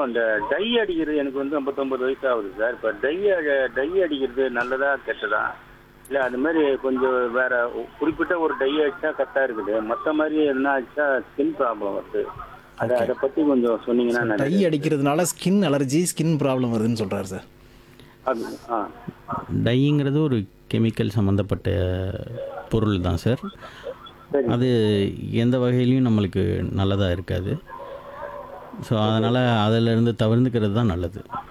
இந்த டை அடிக்கிறது எனக்கு வந்து ஐம்பத்தொம்பது வயசு ஆகுது சார் இப்போ டை டை அடிக்கிறது நல்லதா கெட்டதா இல்லை அது மாதிரி கொஞ்சம் வேற குறிப்பிட்ட ஒரு டை அடிச்சா கரெக்டாக இருக்குது மற்ற மாதிரி எதுனா அடிச்சா ஸ்கின் ப்ராப்ளம் வருது அதை அதை பற்றி கொஞ்சம் சொன்னீங்கன்னா டை நல்லது. அடிக்கிறதுனால ஸ்கின் அலர்ஜி ஸ்கின் ப்ராப்ளம் வருதுன்னு சொல்கிறாரு சார் அது ஆ டைங்கிறது ஒரு கெமிக்கல் சம்மந்தப்பட்ட பொருள் தான் சார் சரி அது எந்த வகையிலையும் நம்மளுக்கு நல்லதாக இருக்காது ஸோ அதனால் அதிலிருந்து தவிர்ந்துக்கிறது தான் நல்லது